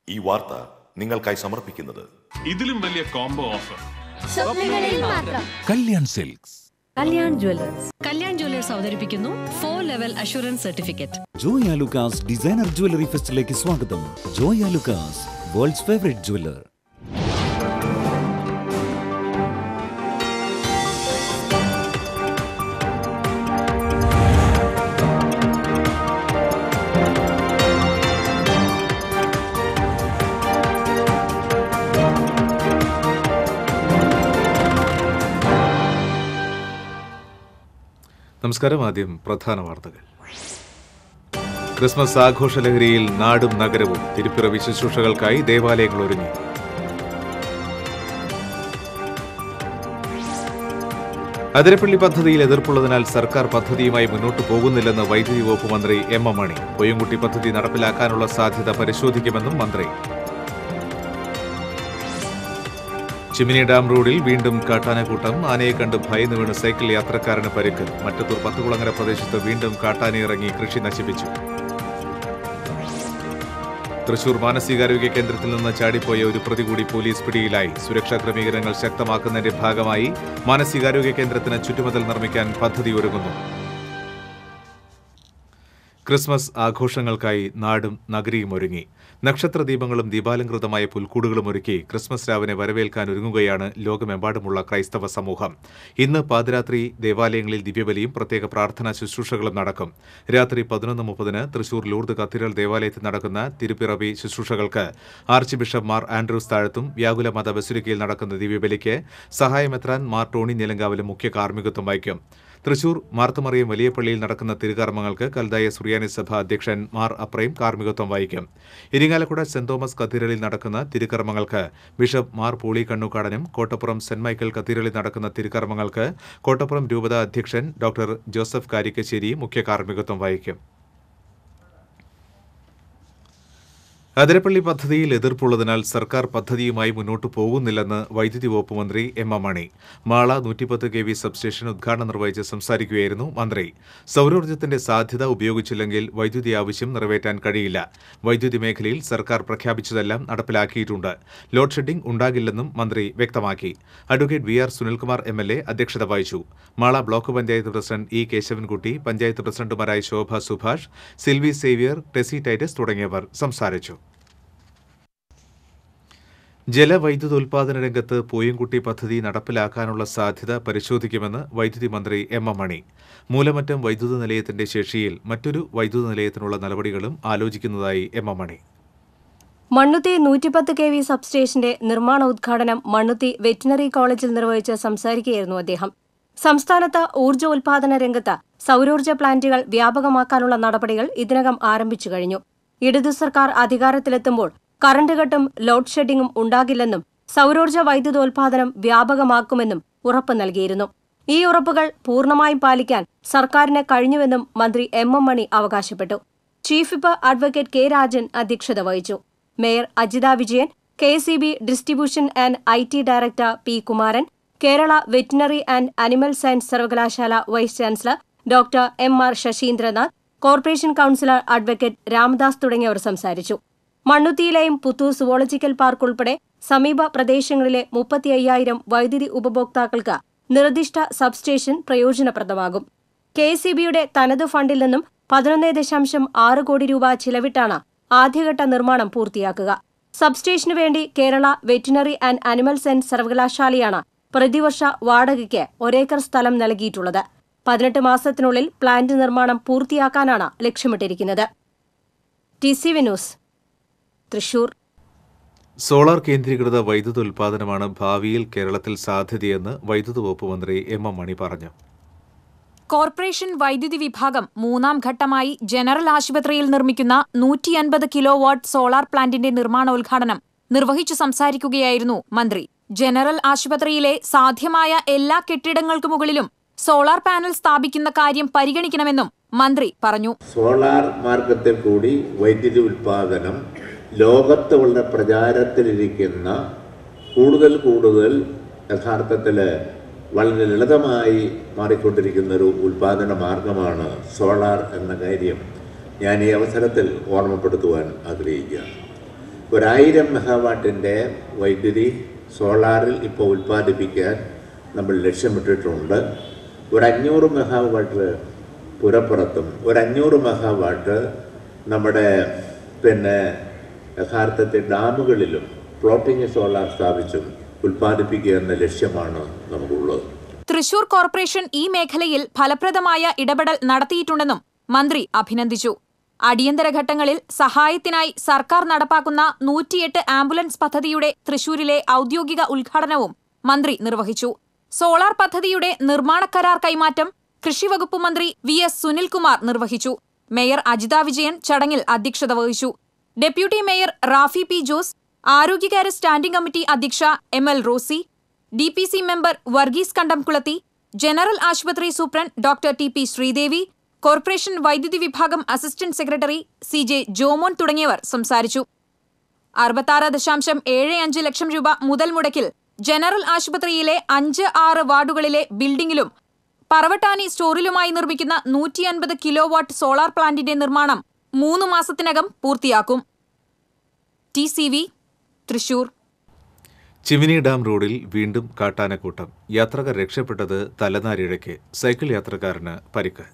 ഈ വാർത്ത നിങ്ങൾക്കായി സമർപ്പിക്കുന്നത് ഇതിലും വലിയ കോംബോ ഓഫർ സ്വപ്നങ്ങളിൽ മാത്രം Kalyan silks Kalyan jewellers Kalyan jewellers അവതരിപ്പിക്കുന്നു four level assurance certificate Joyalukkas designer jewellery ഫെസ്റ്റിലേക്ക് സ്വാഗതം Joyalukkas world's favourite jeweller നമസ്കാരം ആദ്യം പ്രധാന വാർത്തകൾ ക്രിസ്മസ് ആഘോഷ ലഹരിയിൽ നാടും നഗരവും തിരുപ്പിറവി ശുശ്രൂഷകൾക്കായി ദേവാലയങ്ങൾ ഒരുങ്ങി അതിരപ്പള്ളി പദ്ധതിയിൽ എതിർപ്പുള്ളതിനാൽ സർക്കാർ പദ്ധതിയുമായി മുന്നോട്ടു പോകുന്നില്ലെന്ന് വൈദ്യുതി വകുപ്പ് മന്ത്രി എം എം മണി പൊയ്യൻകുട്ടി പദ്ധതി നടപ്പിലാക്കാനുള്ള സാധ്യത പരിശോധിക്കുമെന്നും മന്ത്രി ചിമിനി ഡാം റോഡിൽ വീണ്ടും കാട്ടാനക്കൂട്ടം ആനയെ കണ്ട് ഭയന്ന് വീണ് സൈക്കിൾ യാത്രക്കാരന് പരിക്ക് മറ്റത്തൂർ പത്തുകുളങ്ങര പ്രദേശത്ത് വീണ്ടും കാട്ടാനയിറങ്ങി കൃഷി നശിപ്പിച്ചു തൃശൂർ മാനസികാരോഗ്യ കേന്ദ്രത്തിൽ നിന്ന് ചാടിപ്പോയ ഒരു പ്രതി കൂടി പോലീസ് പിടിയിലായി സുരക്ഷാ ക്രമീകരണങ്ങൾ ശക്തമാക്കുന്നതിന്റെ ഭാഗമായി മാനസികാരോഗ്യ കേന്ദ്രത്തിന് ചുറ്റുമതിൽ നിർമ്മിക്കാൻ പദ്ധതി ഒരുങ്ങുന്നു ക്രിസ്മസ് ആഘോഷങ്ങൾക്കായി നാടും നഗരിയും ഒരുങ്ങി നക്ഷത്രദീപങ്ങളും ദീപാലങ്കൃതമായ പുൽക്കൂടുകളും ഒരുക്കി ക്രിസ്മസ് രാവിനെ വരവേൽക്കാൻ ഒരുങ്ങുകയാണ് ലോകമെമ്പാടുമുള്ള ക്രൈസ്തവ സമൂഹം ഇന്ന് പാതിരാത്രി ദേവാലയങ്ങളിൽ ദിവ്യബലിയും പ്രത്യേക പ്രാർത്ഥനാ ശുശ്രൂഷകളും നടക്കും രാത്രി പതിനൊന്ന് മുപ്പതിന് തൃശൂർ ലൂർദ് കത്തീഡ്രൽ ദേവാലയത്തിൽ നടക്കുന്ന തിരുപ്പിറവി ശുശ്രൂഷകൾക്ക് ആർച്ച് ബിഷപ്പ് മാർ ആൻഡ്രൂസ് താഴത്തും വ്യാകുല മത ബസുലിക്കയിൽ നടക്കുന്ന ദിവ്യബലിക്ക് സഹായമെത്രാൻ മാർ ടോണി നിലങ്കാവിലും മുഖ്യ കാർമ്മികത്വം വഹിക്കും തൃശൂർ മാർത്തമറിയം വലിയ പള്ളിയിൽ നടക്കുന്ന തിരുകർമ്മങ്ങൾക്ക് കൽതായ സുറിയാനി സഭ അധ്യക്ഷൻ മാർ അപ്രയും കാർമ്മികത്വം വഹിക്കും ഇരിങ്ങാലക്കുട സെന്റ് തോമസ് കത്തീഡ്രലിൽ നടക്കുന്ന തിരുകർമ്മങ്ങൾക്ക് ബിഷപ്പ് മാർ പോളി കണ്ണുകാടനും കോട്ടപ്പുറം സെന്റ് മൈക്കൽ കത്തീഡ്രലിൽ നടക്കുന്ന തിരുകർമ്മങ്ങൾക്ക് കോട്ടപ്പുറം രൂപത അധ്യക്ഷൻ ഡോക്ടർ ജോസഫ് കാരിക്കശ്ശേരി മുഖ്യ കാർമ്മികത്വം വഹിക്കും അതിരപ്പള്ളി പദ്ധതിയിൽ എതിർപ്പുള്ളതിനാൽ സർക്കാർ പദ്ധതിയുമായി മുന്നോട്ടു പോകുന്നില്ലെന്ന് വൈദ്യുതി വകുപ്പ് മന്ത്രി എം എം മണി മാള നൂറ്റിപ്പത്ത് കെ വി സബ്സ്റ്റേഷൻ ഉദ്ഘാടനം നിർവഹിച്ച് സംസാരിക്കുകയായിരുന്നു മന്ത്രി സൗരോർജ്ജത്തിന്റെ സാധ്യത ഉപയോഗിച്ചില്ലെങ്കിൽ വൈദ്യുതി ആവശ്യം നിറവേറ്റാൻ കഴിയില്ല വൈദ്യുതി മേഖലയിൽ സർക്കാർ പ്രഖ്യാപിച്ചതെല്ലാം നടപ്പിലാക്കിയിട്ടുണ്ട് ലോഡ് ഷെഡിംഗ് ഉണ്ടാകില്ലെന്നും മന്ത്രി വ്യക്തമാക്കി advocate V R Sunilkumar M L A അധ്യക്ഷത വഹിച്ചു Mala block panchayat president E Keshavankutty panchayat പ്രസിഡന്റുമാരായ ശോഭ സുഭാഷ് സിൽവി സേവ്യർ ടെസി ടൈറ്റസ് തുടങ്ങിയവർ സംസാരിച്ചു ജലവൈദ്യുതോൽപാദന രംഗത്ത് പൂയംകുട്ടി പദ്ധതി നടപ്പിലാക്കാനുള്ള സാധ്യത പരിശോധിക്കുമെന്ന് വൈദ്യുതി മന്ത്രി എം എം മണി മൂലമറ്റം വൈദ്യുത നിലയത്തിന്റെ ശേഷിയിൽ മറ്റൊരു വൈദ്യുത നിലയത്തിനുള്ള നടപടികളും ആലോചിക്കുന്നതായി എം എം മണി മണ്ണുത്തി നൂറ്റിപ്പത്ത് കെ വി സബ്സ്റ്റേഷന്റെ നിർമ്മാണ ഉദ്ഘാടനം മണ്ണുത്തി വെറ്റിനറി കോളേജിൽ നിർവഹിച്ച് സംസാരിക്കുകയായിരുന്നു അദ്ദേഹം സംസ്ഥാനത്ത് ഊർജ്ജോൽപാദന രംഗത്ത് സൌരോർജ്ജ പ്ലാന്റുകൾ വ്യാപകമാക്കാനുള്ള നടപടികൾ ഇതിനകം ആരംഭിച്ചു കഴിഞ്ഞു ഇടതു സർക്കാർ അധികാരത്തിലെത്തുമ്പോൾ കറണ്ട് കട്ടും ലോഡ് ഷെഡിംഗും ഉണ്ടാകില്ലെന്നും സൌരോർജ്ജ വൈദ്യുതോൽപാദനം വ്യാപകമാക്കുമെന്നും ഉറപ്പ് നൽകിയിരുന്നു ഈ ഉറപ്പുകൾ പൂർണ്ണമായും പാലിക്കാൻ സർക്കാരിന് കഴിഞ്ഞുവെന്നും മന്ത്രി എം എം മണി അവകാശപ്പെട്ടു chief whip advocate K Rajan അധ്യക്ഷത വഹിച്ചു mayor Ajitha Vijayan K C B distribution and I T director P Kumaran Kerala veterinary and animal science സർവകലാശാല vice chancellor doctor M R Sasindranath corporation councillor advocate Ramadas തുടങ്ങിയവർ സംസാരിച്ചു മണ്ണുത്തിയിലെയും പുത്തൂർ സുവോളജിക്കൽ പാർക്ക് ഉൾപ്പെടെ സമീപ പ്രദേശങ്ങളിലെ മുപ്പത്തി അയ്യായിരം വൈദ്യുതി ഉപഭോക്താക്കൾക്ക് നിർദ്ദിഷ്ട സബ്സ്റ്റേഷൻ പ്രയോജനപ്രദമാകും കെ സി ബിയുടെ തനത് ഫണ്ടിൽ നിന്നും പതിനൊന്ന് ദശാംശം ആറ് കോടി രൂപ ചിലവിട്ടാണ് ആദ്യഘട്ട നിർമ്മാണം പൂർത്തിയാക്കുക സബ്സ്റ്റേഷനു വേണ്ടി Kerala veterinary and animal science സർവകലാശാലയാണ് പ്രതിവർഷ വാടകയ്ക്ക് ഒരേക്കർ സ്ഥലം നൽകിയിട്ടുള്ളത് പതിനെട്ട് മാസത്തിനുള്ളിൽ പ്ലാന്റ് നിർമ്മാണം പൂർത്തിയാക്കാനാണ് ലക്ഷ്യമിട്ടിരിക്കുന്നത് T C V news Thrissur solar കേന്ദ്രീകൃത വൈദ്യുത ഉൽപാദനമാണ് ഭാവിയിൽ കേരളത്തിൽ സാധ്യതയെന്ന് വൈദ്യുത വകുപ്പ് മന്ത്രി എം എം മണി പറഞ്ഞു കോർപ്പറേഷൻ വൈദ്യുതി വിഭാഗം മൂന്നാം ഘട്ടമായി ജനറൽ ആശുപത്രിയിൽ നിർമ്മിക്കുന്ന നൂറ്റി അൻപത് കിലോ വാട്ട് സോളാർ പ്ലാന്റിന്റെ നിർമ്മാണോദ്ഘാടനം നിർവഹിച്ചു സംസാരിക്കുകയായിരുന്നു മന്ത്രി ജനറൽ ആശുപത്രിയിലെ സാധ്യമായ എല്ലാ കെട്ടിടങ്ങൾക്ക് മുകളിലും സോളാർ പാനൽ സ്ഥാപിക്കുന്ന കാര്യം പരിഗണിക്കണമെന്നും മന്ത്രി പറഞ്ഞു സോളാർ മാർഗത്തിൽ കൂടി വൈദ്യുതി ഉൽപാദനം ലോകത്ത് വളരെ പ്രചാരത്തിലിരിക്കുന്ന കൂടുതൽ കൂടുതൽ യഥാർത്ഥത്തിൽ വളരെ ലളിതമായി മാറിക്കൊണ്ടിരിക്കുന്ന ഒരു ഉൽപാദന മാർഗമാണ് സോളാർ എന്ന കാര്യം ഞാൻ ഈ അവസരത്തിൽ ഓർമ്മപ്പെടുത്തുവാൻ ആഗ്രഹിക്കുകയാണ് ഒരായിരം മെഗാവാട്ടിൻ്റെ വൈദ്യുതി സോളാറിൽ ഇപ്പോൾ ഉൽപ്പാദിപ്പിക്കാൻ നമ്മൾ ലക്ഷ്യമിട്ടിട്ടുണ്ട് ഒരു അഞ്ഞൂറ് മെഗാവാട്ട് പുരപ്പുറത്തും ഒരു അഞ്ഞൂറ് മെഗാവാട്ട് നമ്മുടെ പിന്നെ യഥാർത്ഥത്തിൽ ഡാമുകളിലും ഫ്ലോട്ടിംഗ് സോളാർ സ്ഥാപിച്ചും ഉൽപ്പാദിപ്പിക്കുക എന്ന ലക്ഷ്യമാണ് നമുക്കുള്ളത് തൃശൂർ കോർപ്പറേഷൻ ഈ മേഖലയിൽ ഫലപ്രദമായ ഇടപെടൽ നടത്തിയിട്ടുണ്ടെന്നും മന്ത്രി അഭിനന്ദിച്ചു അടിയന്തര ഘട്ടങ്ങളിൽ സഹായത്തിനായി സർക്കാർ നടപ്പാക്കുന്ന നൂറ്റിയെട്ട് ആംബുലൻസ് പദ്ധതിയുടെ തൃശൂരിലെ ഔദ്യോഗിക ഉദ്ഘാടനവും മന്ത്രി നിർവഹിച്ചു സോളാർ പദ്ധതിയുടെ നിർമ്മാണ കരാർ കൈമാറ്റം കൃഷിവകുപ്പ് മന്ത്രി വി എസ് സുനിൽകുമാർ നിർവഹിച്ചു മേയർ അജിത വിജയൻ ചടങ്ങിൽ അധ്യക്ഷത വഹിച്ചു deputy mayor Rafi P Jose ആരോഗ്യകാര്യ സ്റ്റാൻഡിംഗ് കമ്മിറ്റി അധ്യക്ഷ M L Rosy D P C member Varghese Kandamkulathi general ആശുപത്രി superintendent doctor T P Sreedevi corporation വൈദ്യുതി വിഭാഗം assistant secretary C J Jomon തുടങ്ങിയവർ സംസാരിച്ചു അറുപത്താറ് ദശാംശം ഏഴ് അഞ്ച് ലക്ഷം രൂപ മുതൽ മുടക്കിൽ ജനറൽ ആശുപത്രിയിലെ അഞ്ച് ആറ് വാർഡുകളിലെ ബിൽഡിംഗിലും പറവട്ടാനി സ്റ്റോറിലുമായി നിർമ്മിക്കുന്ന നൂറ്റി അൻപത് കിലോ വാട്ട് സോളാർ പ്ലാന്റിന്റെ നിർമ്മാണം മൂന്ന് മാസത്തിനകം പൂർത്തിയാക്കും T C V Thrissur Chimmini dam റോഡിൽ വീണ്ടും കാട്ടാനക്കൂട്ടം യാത്രക്കാർ രക്ഷപ്പെട്ടത് തലനാരിഴയ്ക്ക് സൈക്കിൾ യാത്രക്കാരന് പരിക്ക്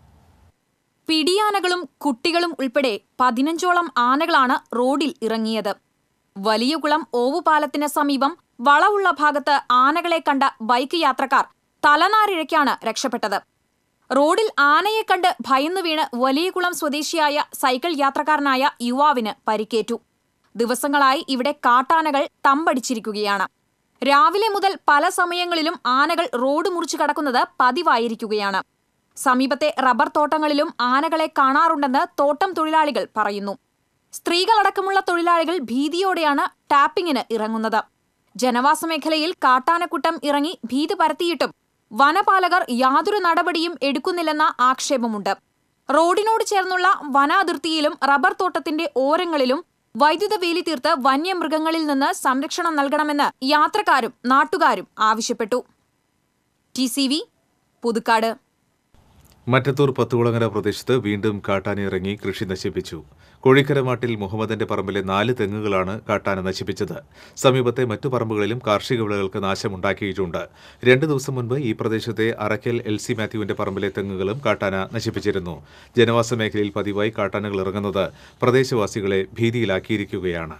പിടിയാനകളും കുട്ടികളും ഉൾപ്പെടെ പതിനഞ്ചോളം ആനകളാണ് റോഡിൽ ഇറങ്ങിയത് വലിയകുളം ഓവുപാലത്തിന് സമീപം വളവുള്ള ഭാഗത്ത് ആനകളെ കണ്ട ബൈക്ക് യാത്രക്കാർ തലനാരിഴയ്ക്കാണ് രക്ഷപ്പെട്ടത് റോഡിൽ ആനയെ കണ്ട് ഭയന്നു വീണ് വലിയകുളം സ്വദേശിയായ സൈക്കിൾ യാത്രക്കാരനായ യുവാവിന് പരിക്കേറ്റു ദിവസങ്ങളായി ഇവിടെ കാട്ടാനകൾ തമ്പടിച്ചിരിക്കുകയാണ് രാവിലെ മുതൽ പല സമയങ്ങളിലും ആനകൾ റോഡ് മുറിച്ചു കടക്കുന്നത് പതിവായിരിക്കുകയാണ് സമീപത്തെ റബ്ബർ തോട്ടങ്ങളിലും ആനകളെ കാണാറുണ്ടെന്ന് തോട്ടം തൊഴിലാളികൾ പറയുന്നു സ്ത്രീകളടക്കമുള്ള തൊഴിലാളികൾ ഭീതിയോടെയാണ് ടാപ്പിങ്ങിന് ഇറങ്ങുന്നത് ജനവാസ മേഖലയിൽ കാട്ടാനക്കൂട്ടം ഇറങ്ങി ഭീതി പരത്തിയിട്ടും വനപാലകർ യാതൊരു നടപടിയും എടുക്കുന്നില്ലെന്ന ആക്ഷേപമുണ്ട് റോഡിനോട് ചേർന്നുള്ള വനാതിർത്തിയിലും റബ്ബർ തോട്ടത്തിന്റെ ഓരങ്ങളിലും വൈദ്യുത വേലി തീർത്ത് വന്യമൃഗങ്ങളിൽ നിന്ന് സംരക്ഷണം നൽകണമെന്ന് യാത്രക്കാരും നാട്ടുകാരും ആവശ്യപ്പെട്ടു T C V Puthukkad Mattathur Pathukulangara പ്രദേശത്ത് വീണ്ടും കാട്ടാന ഇറങ്ങി കൃഷി നശിപ്പിച്ചു കോഴിക്കരമാട്ടിൽ മുഹമ്മദിന്റെ പറമ്പിലെ നാല് തെങ്ങുകളാണ് കാട്ടാന നശിപ്പിച്ചത് സമീപത്തെ മറ്റു പറമ്പുകളിലും കാർഷിക വിളകൾക്ക് നാശമുണ്ടാക്കിയിട്ടുണ്ട് രണ്ടു ദിവസം മുൻപ് ഈ പ്രദേശത്തെ അറക്കൽ എൽ സി മാത്യുവിന്റെ പറമ്പിലെ തെങ്ങുകളും കാട്ടാന നശിപ്പിച്ചിരുന്നു ജനവാസ മേഖലയിൽ പതിവായി കാട്ടാനകൾ ഇറങ്ങുന്നത് പ്രദേശവാസികളെ ഭീതിയിലാക്കിയിരിക്കുകയാണ്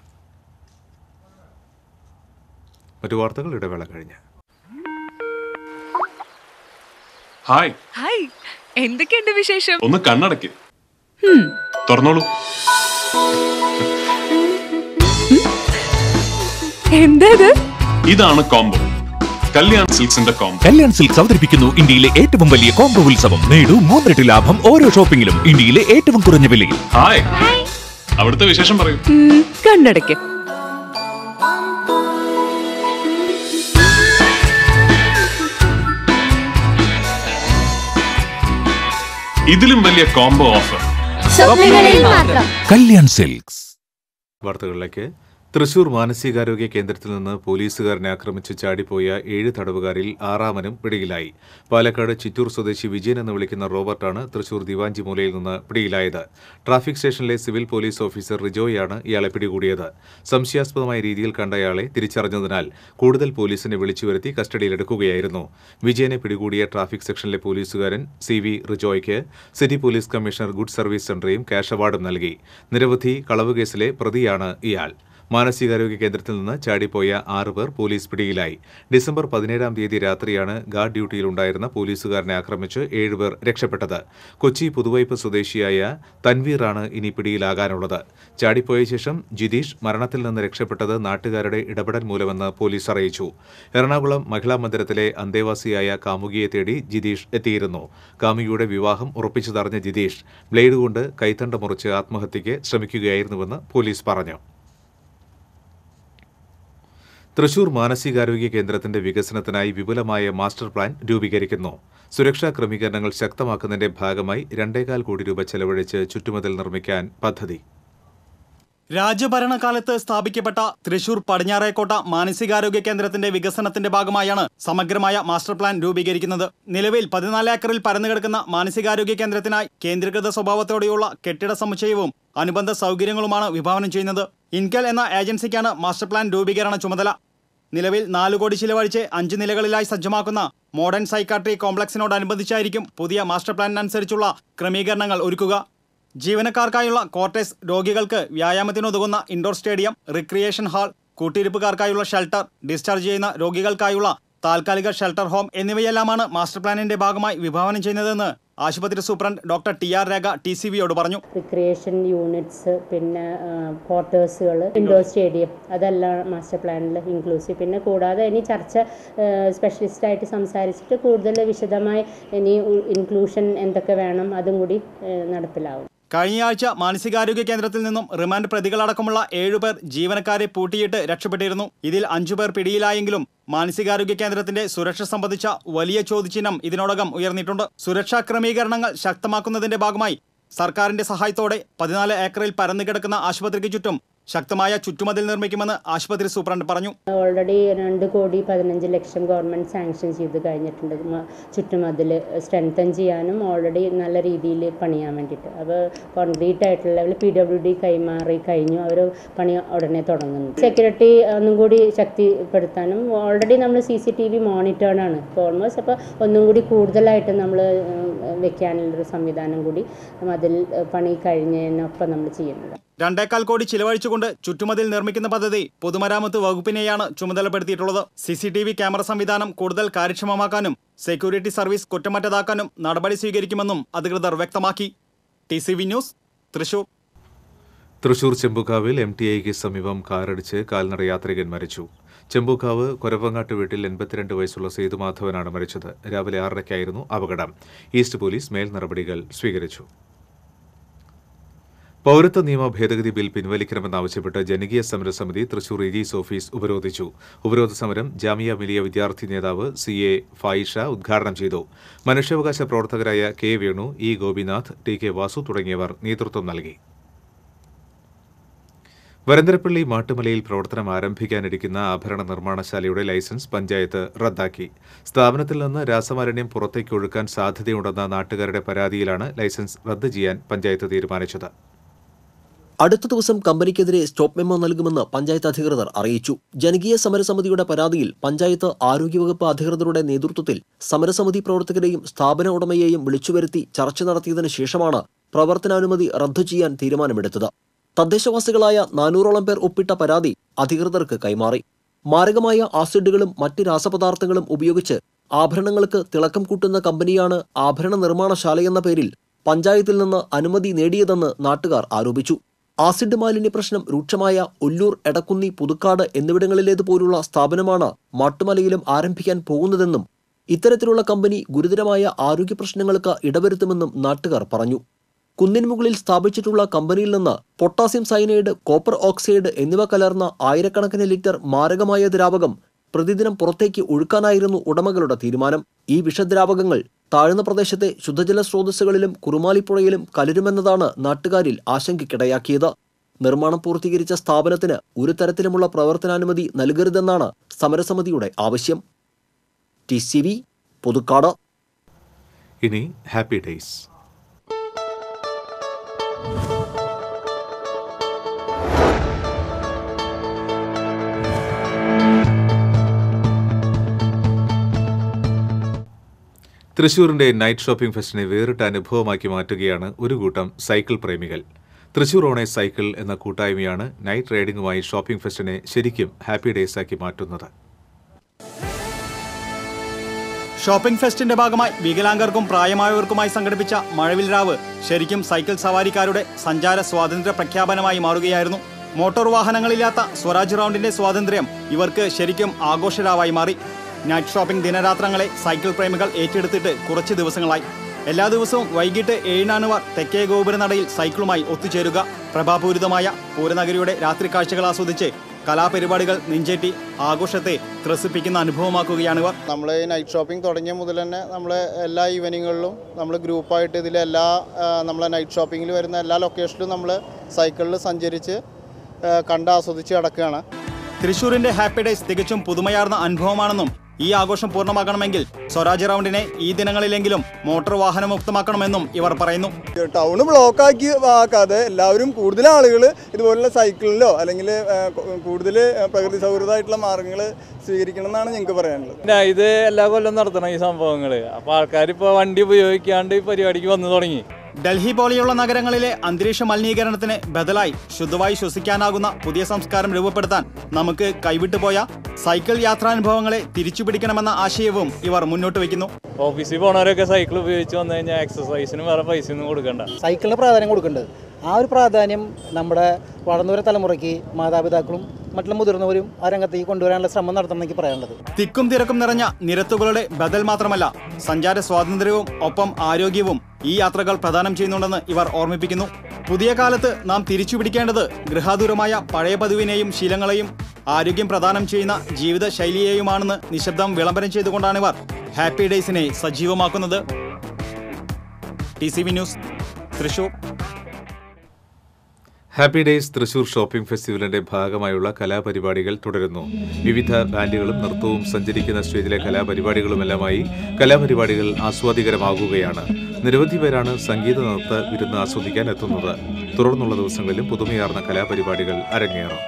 മറ്റു വാർത്തകൾ ഇടവേള കഴിഞ്ഞ് ഹായ് ഹായ് എന്തൊക്കെയുണ്ട് വിശേഷം ഒന്ന് കണ്ണടയ്ക്ക് തുറന്നോളൂ എന്താ ഇത് ഇതാണ് കോംബോ കല്യാൺ സിൽക്സിന്റെ കോംബോ കല്യാൺ സിൽക്സ് അവതരിപ്പിക്കുന്നു ഇന്ത്യയിലെ ഏറ്റവും വലിയ കോംബോ ഉത്സവം നേടൂ മൂന്നിരട്ടി ലാഭം ഓരോ ഷോപ്പിംഗിലും ഇന്ത്യയിലെ ഏറ്റവും കുറഞ്ഞ വിലയിൽ ഹായ് അവിടുത്തെ വിശേഷം പറയൂ ഉം, കണ്ണടയ്ക്ക് ഇതിലും വലിയ കോംബോ ഓഫർ സ്വപ്നങ്ങളിൽ മാത്രം കല്യാൺ സിൽക്സ് വാർത്തകളിലേക്ക് തൃശൂർ മാനസികാരോഗ്യ കേന്ദ്രത്തിൽ നിന്ന് പോലീസുകാരനെ ആക്രമിച്ച് ചാടിപ്പോയ ഏഴ് തടവുകാരിൽ ആറാമനും പിടിയിലായി പാലക്കാട് ചിറ്റൂർ സ്വദേശി വിജയൻ എന്ന് വിളിക്കുന്ന റോബർട്ടാണ് തൃശൂർ ദിവാഞ്ചിമൂലയിൽ നിന്ന് പിടിയിലായത് ട്രാഫിക് സ്റ്റേഷനിലെ സിവിൽ പോലീസ് ഓഫീസർ റിജോയാണ് ഇയാളെ പിടികൂടിയത് സംശയാസ്പദമായ രീതിയിൽ കണ്ടയാളെ തിരിച്ചറിഞ്ഞതിനാൽ കൂടുതൽ പോലീസിനെ വിളിച്ചു വരുത്തി കസ്റ്റഡിയിലെടുക്കുകയായിരുന്നു വിജയനെ പിടികൂടിയ ട്രാഫിക് സെക്ഷനിലെ പോലീസുകാരൻ സി വി റിജോയ്ക്ക് city police commissioner good service സെന്ററിയും ക്യാഷ് അവാർഡും നൽകി നിരവധി കളവ് കേസിലെ പ്രതിയാണ് ഇയാൾ മാനസികാരോഗ്യ കേന്ദ്രത്തിൽ നിന്ന് ചാടിപ്പോയ ആറുപേർ പോലീസ് പിടിയിലായി ഡിസംബർ പതിനേഴാം തീയതി രാത്രിയാണ് ഗാർഡ് ഡ്യൂട്ടിയിലുണ്ടായിരുന്ന പോലീസുകാരനെ ആക്രമിച്ച് ഏഴുപേർ രക്ഷപ്പെട്ടത് കൊച്ചി പുതുവൈപ്പ് സ്വദേശിയായ തൻവീറാണ് ഇനി പിടിയിലാകാനുള്ളത് ചാടിപ്പോയ ശേഷം ജിതീഷ് മരണത്തിൽ നിന്ന് രക്ഷപ്പെട്ടത് നാട്ടുകാരുടെ ഇടപെടൽ മൂലമെന്ന് പോലീസ് അറിയിച്ചു എറണാകുളം മഹിളാ മന്ദിരത്തിലെ അന്തേവാസിയായ കാമുകിയെ തേടി ജിതീഷ് എത്തിയിരുന്നു കാമുകിയുടെ വിവാഹം ഉറപ്പിച്ചതറിഞ്ഞ ജിതീഷ് ബ്ലേഡ് കൊണ്ട് കൈത്തണ്ട മുറിച്ച് ആത്മഹത്യയ്ക്ക് ശ്രമിക്കുകയായിരുന്നുവെന്ന് പോലീസ് പറഞ്ഞു തൃശൂർ മാനസികാരോഗ്യ കേന്ദ്രത്തിന്റെ വികസനത്തിനായി വിപുലമായ മാസ്റ്റർ പ്ലാൻ രൂപീകരിക്കുന്നു സുരക്ഷാ ക്രമീകരണങ്ങൾ ശക്തമാക്കുന്നതിന്റെ ഭാഗമായി രണ്ടേകാൽ കോടി രൂപ ചെലവഴിച്ച് ചുറ്റുമതിൽ നിർമ്മിക്കാൻ പദ്ധതി രാജ്യഭരണകാലത്ത് സ്ഥാപിക്കപ്പെട്ട തൃശൂർ പടിഞ്ഞാറേക്കോട്ട മാനസികാരോഗ്യ കേന്ദ്രത്തിന്റെ വികസനത്തിന്റെ ഭാഗമായാണ് സമഗ്രമായ മാസ്റ്റർ പ്ലാൻ രൂപീകരിക്കുന്നത് നിലവിൽ പതിനാല് ഏക്കറിൽ പരന്നുകിടക്കുന്ന മാനസികാരോഗ്യ കേന്ദ്രത്തിനായി കേന്ദ്രീകൃത സ്വഭാവത്തോടെയുള്ള കെട്ടിട സമുച്ചയവും അനുബന്ധ സൗകര്യങ്ങളുമാണ് വിഭാവനം ചെയ്യുന്നത് ഇൻകൽ എന്ന ഏജൻസിക്കാണ് മാസ്റ്റർ പ്ലാൻ രൂപീകരണ ചുമതല നിലവിൽ നാല് കോടി ചിലവഴിച്ച് അഞ്ച് നിലകളിലായി സജ്ജമാക്കുന്ന മോഡേൺ സൈക്കാട്രി കോംപ്ലക്സിനോടനുബന്ധിച്ചായിരിക്കും പുതിയ മാസ്റ്റർ പ്ലാനിനനുസരിച്ചുള്ള ക്രമീകരണങ്ങൾ ഒരുക്കുക ജീവനക്കാർക്കായുള്ള ക്വാർട്ടേഴ്സ് രോഗികൾക്ക് വ്യായാമത്തിനുതകുന്ന ഇൻഡോർ സ്റ്റേഡിയം റിക്രിയേഷൻ ഹാൾ കൂട്ടിരിപ്പുകാർക്കായുള്ള ഷെൽട്ടർ ഡിസ്ചാർജ് ചെയ്യുന്ന രോഗികൾക്കായുള്ള താൽക്കാലിക ഷെൽട്ടർ ഹോം എന്നിവയെല്ലാമാണ് മാസ്റ്റർ പ്ലാനിന്റെ ഭാഗമായി വിഭാവനം ചെയ്യുന്നതെന്ന് ആശുപത്രി superintendent doctor T R Rekha T C വിയോട് പറഞ്ഞു റിക്രിയേഷൻ യൂണിറ്റ്സ് പിന്നെ ക്വാർട്ടേഴ്സുകൾ ഇൻഡോർ സ്റ്റേഡിയം അതെല്ലാം മാസ്റ്റർ പ്ലാനിൽ ഇൻക്ലൂസീവ് പിന്നെ കൂടാതെ ഇനി ചർച്ച സ്പെഷ്യലിസ്റ്റായിട്ട് സംസാരിച്ചിട്ട് കൂടുതൽ വിശദമായി ഇനി ഇൻക്ലൂഷൻ എന്തൊക്കെ വേണം അതും കൂടി ഏഹ്, നടപ്പിലാവും കഴിഞ്ഞയാഴ്ച മാനസികാരോഗ്യ കേന്ദ്രത്തിൽ നിന്നും റിമാൻഡ് പ്രതികളടക്കമുള്ള ഏഴുപേർ ജീവനക്കാരെ പൂട്ടിയിട്ട് രക്ഷപ്പെട്ടിരുന്നു ഇതിൽ അഞ്ചുപേർ പിടിയിലായെങ്കിലും മാനസികാരോഗ്യ കേന്ദ്രത്തിന്റെ സുരക്ഷ സംബന്ധിച്ച വലിയ ചോദ്യചിഹ്നം ഇതിനോടകം ഉയർന്നിട്ടുണ്ട് സുരക്ഷാ ക്രമീകരണങ്ങൾ ശക്തമാക്കുന്നതിന്റെ ഭാഗമായി സർക്കാരിന്റെ സഹായത്തോടെ പതിനാല് ഏക്കറിൽ പരന്നുകിടക്കുന്ന ആശുപത്രിക്ക് ചുറ്റും ശക്തമായ ചുറ്റുമതിൽ നിർമ്മിക്കുമെന്ന് ആശുപത്രി സൂപ്രണ്ട് പറഞ്ഞു ഓൾറെഡി രണ്ട് കോടി പതിനഞ്ച് ലക്ഷം ഗവൺമെൻറ് സാങ്ഷൻ ചെയ്ത് കഴിഞ്ഞിട്ടുണ്ട് മ- ചുറ്റുമതിൽ സ്ട്രെങ്തൻ ചെയ്യാനും ഓൾറെഡി നല്ല രീതിയിൽ പണിയാൻ വേണ്ടിയിട്ട് അപ്പോൾ കോൺക്രീറ്റ് ആയിട്ടുള്ള ലെവൽ പി ഡബ്ല്യു ഡി കൈമാറി കഴിഞ്ഞു അവർ പണി ഉടനെ തുടങ്ങുന്നു സെക്യൂരിറ്റി ഒന്നും കൂടി ശക്തിപ്പെടുത്താനും ഓൾറെഡി നമ്മൾ സി സി ടി വി മോണിറ്റേർഡാണ് ഇപ്പോൾ ഓൾമോസ്റ്റ് അപ്പോൾ ഒന്നും കൂടി കൂടുതലായിട്ട് നമ്മൾ വെക്കാനുള്ളൊരു സംവിധാനം കൂടി അതിൽ പണി കഴിഞ്ഞതിനൊപ്പം നമ്മൾ ചെയ്യുന്നത് രണ്ടേക്കാൽ കോടി ചിലവഴിച്ചുകൊണ്ട് ചുറ്റുമതിൽ നിർമ്മിക്കുന്ന പദ്ധതി പൊതുമരാമത്ത് വകുപ്പിനെയാണ് ചുമതലപ്പെടുത്തിയിട്ടുള്ളത് C C T V camera സംവിധാനം കൂടുതൽ കാര്യക്ഷമമാക്കാനും സെക്യൂരിറ്റി സർവീസ് കുറ്റമറ്റതാക്കാനും നടപടി സ്വീകരിക്കുമെന്നും അധികൃതർ വ്യക്തമാക്കി T C V news Thrissur Thrissur ചെമ്പുക്കാവിൽ എം ടി ഐക്ക് സമീപം കാറടിച്ച് കാൽനട യാത്രികൻ മരിച്ചു ചെമ്പുക്കാവ് കൊരവങ്ങാട്ട് വീട്ടിൽ എൺപത്തിരണ്ട് വയസ്സുള്ള സേതുമാധവനാണ് മരിച്ചത് രാവിലെ ആറരയ്ക്കായിരുന്നു അപകടം ഈസ്റ്റ് പോലീസ് മേൽ നടപടികൾ സ്വീകരിച്ചു പൗരത്വ നിയമ ഭേദഗതി ബിൽ പിൻവലിക്കണമെന്നാവശ്യപ്പെട്ട് ജനകീയ സമരസമിതി തൃശൂർ ഇരീസ് ഓഫീസ് ഉപരോധിച്ചു ഉപരോധ സമരം ജാമിയ മിലിയ വിദ്യാർത്ഥി നേതാവ് സി എ ഫായിഷ ഉദ്ഘാടനം ചെയ്തു മനുഷ്യാവകാശ പ്രവർത്തകരായ K Venu E Gopinath T K Vasu തുടങ്ങിയവർ നേതൃത്വം നൽകി വരന്തരപ്പള്ളി മാട്ടുമലയിൽ പ്രവർത്തനം ആരംഭിക്കാനിരിക്കുന്ന ആഭരണ നിർമ്മാണശാലയുടെ ലൈസൻസ് പഞ്ചായത്ത് റദ്ദാക്കി സ്ഥാപനത്തിൽ നിന്ന് രാസമാലിന്യം പുറത്തേക്ക് ഒഴുക്കാൻ സാധ്യതയുണ്ടെന്ന നാട്ടുകാരുടെ പരാതിയിലാണ് ലൈസൻസ് റദ്ദ് ചെയ്യാൻ പഞ്ചായത്ത് തീരുമാനിച്ചത് അടുത്ത ദിവസം കമ്പനിക്കെതിരെ സ്റ്റോപ്പ് മെമ്മോ നൽകുമെന്ന് പഞ്ചായത്ത് അധികൃതർ അറിയിച്ചു ജനകീയ സമരസമിതിയുടെ പരാതിയിൽ പഞ്ചായത്ത് ആരോഗ്യവകുപ്പ് അധികൃതരുടെ നേതൃത്വത്തിൽ സമരസമിതി പ്രവർത്തകരെയും സ്ഥാപന ഉടമയെയും വിളിച്ചുവരുത്തി ചർച്ച നടത്തിയതിനു ശേഷമാണ് പ്രവർത്തനാനുമതി റദ്ദു ചെയ്യാൻ തീരുമാനമെടുത്തത് തദ്ദേശവാസികളായ നാനൂറോളം പേർ ഒപ്പിട്ട പരാതി അധികൃതർക്ക് കൈമാറി മാരകമായ ആസിഡുകളും മറ്റ് രാസപദാർത്ഥങ്ങളും ഉപയോഗിച്ച് ആഭരണങ്ങൾക്ക് തിളക്കം കൂട്ടുന്ന കമ്പനിയാണ് ആഭരണ നിർമ്മാണശാലയെന്ന പേരിൽ പഞ്ചായത്തിൽ നിന്ന് അനുമതി നേടിയതെന്ന് നാട്ടുകാർ ആരോപിച്ചു ആസിഡ് മാലിന്യ പ്രശ്നം രൂക്ഷമായ ഒല്ലൂർ എടക്കുന്നി പുതുക്കാട് എന്നിവിടങ്ങളിലേതുപോലുള്ള സ്ഥാപനമാണ് മാട്ടുമലയിലും ആരംഭിക്കാൻ പോകുന്നതെന്നും ഇത്തരത്തിലുള്ള കമ്പനി ഗുരുതരമായ ആരോഗ്യ പ്രശ്നങ്ങൾക്ക് ഇടവരുത്തുമെന്നും നാട്ടുകാർ പറഞ്ഞു കുന്നിൻ മുകളിൽ സ്ഥാപിച്ചിട്ടുള്ള കമ്പനിയിൽ നിന്ന് പൊട്ടാസ്യം സയനൈഡ് കോപ്പർ ഓക്സൈഡ് എന്നിവ കലർന്ന ആയിരക്കണക്കിന് ലിറ്റർ മാരകമായ ദ്രാവകം പ്രതിദിനം പുറത്തേക്ക് ഒഴുക്കാനായിരുന്നു ഉടമകളുടെ തീരുമാനം ഈ വിഷദ്രാവകങ്ങൾ താഴ്ന്ന പ്രദേശത്തെ ശുദ്ധജല സ്രോതസ്സുകളിലും കുറുമാലിപ്പുഴയിലും കലരുമെന്നതാണ് നാട്ടുകാരിൽ ആശങ്കയ്ക്കിടയാക്കിയത് നിർമ്മാണം പൂർത്തീകരിച്ച സ്ഥാപനത്തിന് ഒരു തരത്തിലുമുള്ള പ്രവർത്തനാനുമതി നൽകരുതെന്നാണ് സമരസമിതിയുടെ ആവശ്യം ടി സി വി പുതുക്കാട് ഇനി ഹാപ്പി ഡേയ്സ് തൃശൂരിന്റെ നൈറ്റ് ഷോപ്പിംഗ് ഫെസ്റ്റിനെ വേറിട്ട അനുഭവമാക്കി മാറ്റുകയാണ് ഒരു കൂട്ടം സൈക്കിൾ പ്രേമികൾ തൃശൂർ ഓണേ സൈക്കിൾ എന്ന കൂട്ടായ്മയാണ് നൈറ്റ് റൈഡിംഗുമായി ഷോപ്പിംഗ് ഫെസ്റ്റിനെ ശരിക്കും ഹാപ്പി ഡേയ്സ് ആക്കി മാറ്റുന്നത് ഷോപ്പിംഗ് ഫെസ്റ്റിന്റെ ഭാഗമായി വികലാംഗർക്കും പ്രായമായവർക്കുമായി സംഘടിപ്പിച്ച മഴവിൽ രാവ് ശരിക്കും സൈക്കിൾ സവാരിക്കാരുടെ സഞ്ചാര സ്വാതന്ത്ര്യ പ്രഖ്യാപനമായി മാറുകയായിരുന്നു മോട്ടോർ വാഹനങ്ങളില്ലാത്ത സ്വരാജ് റൗണ്ടിന്റെ സ്വാതന്ത്ര്യം ഇവർക്ക് ശരിക്കും ആഘോഷരാവായി മാറി നൈറ്റ് ഷോപ്പിംഗ് ദിനരാത്രങ്ങളെ സൈക്കിൾ പ്രേമികൾ ഏറ്റെടുത്തിട്ട് കുറച്ച് ദിവസങ്ങളായി എല്ലാ ദിവസവും വൈകിട്ട് ഏഴിനാണ് ഇവർ തെക്കേ ഗോപുരനടയിൽ സൈക്കിളുമായി ഒത്തുചേരുക പ്രഭാപൂരിതമായ പൂരനഗരിയുടെ രാത്രി കാഴ്ചകൾ ആസ്വദിച്ച് കലാപരിപാടികൾ നെഞ്ചേറ്റി ആഘോഷത്തെ ത്രസിപ്പിക്കുന്ന അനുഭവമാക്കുകയാണിവർ നമ്മൾ ഈ നൈറ്റ് ഷോപ്പിംഗ് തുടങ്ങിയ മുതൽ തന്നെ നമ്മൾ എല്ലാ ഈവനിങ്ങുകളിലും നമ്മൾ ഗ്രൂപ്പായിട്ട് ഇതിൽ എല്ലാ ആ, നമ്മളെ നൈറ്റ് ഷോപ്പിങ്ങിൽ വരുന്ന എല്ലാ ലൊക്കേഷനിലും നമ്മൾ സൈക്കിളിൽ സഞ്ചരിച്ച് ആ, കണ്ട് ആസ്വദിച്ച് കിടക്കുകയാണ് തൃശൂരിന്റെ ഹാപ്പി ഡേയ്സ് തികച്ചും പുതുമയാർന്ന അനുഭവമാണെന്നും ഈ ആഘോഷം പൂർണ്ണമാക്കണമെങ്കിൽ സ്വരാജ് റൗണ്ടിനെ ഈ ദിനങ്ങളിലെങ്കിലും മോട്ടോർ വാഹനമുക്തമാക്കണമെന്നും ഇവർ പറയുന്നു ടൗണ് ബ്ലോക്ക് ആക്കി ആക്കാതെ എല്ലാവരും കൂടുതൽ ആളുകൾ ഇതുപോലുള്ള സൈക്കിളിലോ അല്ലെങ്കിൽ കൂടുതൽ പ്രകൃതി സൗഹൃദമായിട്ടുള്ള മാർഗങ്ങൾ സ്വീകരിക്കണം എന്നാണ് ഞങ്ങൾക്ക് പറയാനുള്ളത് പിന്നെ ഇത് എല്ലാ കൊല്ലം നടത്തണം ഈ സംഭവങ്ങൾ അപ്പോൾ ആൾക്കാർ ഇപ്പോൾ വണ്ടി ഉപയോഗിക്കാണ്ട് ഈ പരിപാടിക്ക് വന്നു തുടങ്ങി ഡൽഹി പോലെയുള്ള നഗരങ്ങളിലെ അന്തരീക്ഷ മലിനീകരണത്തിന് ബദലായി ശുദ്ധവായു ശ്വസിക്കാനാകുന്ന പുതിയ സംസ്കാരം രൂപപ്പെടുത്താൻ നമുക്ക് കൈവിട്ടുപോയ സൈക്കിൾ യാത്രാനുഭവങ്ങളെ തിരിച്ചുപിടിക്കണമെന്ന ആശയവും ഇവർ മുന്നോട്ട് വയ്ക്കുന്നു ഓഫീസിൽ പോണവരൊക്കെ സൈക്കിൾ ഉപയോഗിച്ച് വന്നു കഴിഞ്ഞാൽ എക്സസൈസിന് വേറെ പൈസ ഒന്നും കൊടുക്കണ്ട സൈക്കിളിന് പ്രാധാന്യം കൊടുക്കേണ്ടത് ആ ഒരു പ്രാധാന്യം നമ്മുടെ വളർന്നു വരുന്ന തലമുറയ്ക്ക് മാതാപിതാക്കളും മറ്റുള്ള മുതിർന്നവരും ആ രംഗത്തേക്ക് കൊണ്ടുവരാനുള്ള ശ്രമം നടത്തണം എനിക്ക് പറയാനുള്ളത് തിക്കും തിരക്കും നിറഞ്ഞ നിരത്തുകളുടെ ബദൽ മാത്രമല്ല സഞ്ചാര സ്വാതന്ത്ര്യവും ഒപ്പം ആരോഗ്യവും ഈ യാത്രകൾ പ്രദാനം ചെയ്യുന്നുണ്ടെന്ന് ഇവർ ഓർമ്മിപ്പിക്കുന്നു പുതിയ കാലത്ത് നാം തിരിച്ചു പിടിക്കേണ്ടത് ഗൃഹാതുരമായ പഴയ പതിവിനെയും ശീലങ്ങളെയും ആരോഗ്യം പ്രദാനം ചെയ്യുന്ന ജീവിത ശൈലിയെയുമാണെന്ന് നിശബ്ദം വിളംബരം ചെയ്തുകൊണ്ടാണ് ഇവർ ഹാപ്പി ഡേയ്സിനെ സജീവമാക്കുന്നത് T C V news Thrissur happy days Thrissur shopping ഫെസ്റ്റിവലിന്റെ ഭാഗമായുള്ള കലാപരിപാടികൾ തുടരുന്നു വിവിധ ബാൻഡുകളും നൃത്തവും സഞ്ചരിക്കുന്ന സ്റ്റേജിലെ കലാപരിപാടികളുമെല്ലാമായി കലാപരിപാടികൾ ആസ്വാദികരമാകുകയാണ് നിരവധി പേരാണ് സംഗീത നൃത്ത വിരുന്ന് ആസ്വദിക്കാൻ എത്തുന്നത് തുടർന്നുള്ള ദിവസങ്ങളിലും പുതുമയാർന്ന കലാപരിപാടികൾ അരങ്ങേറും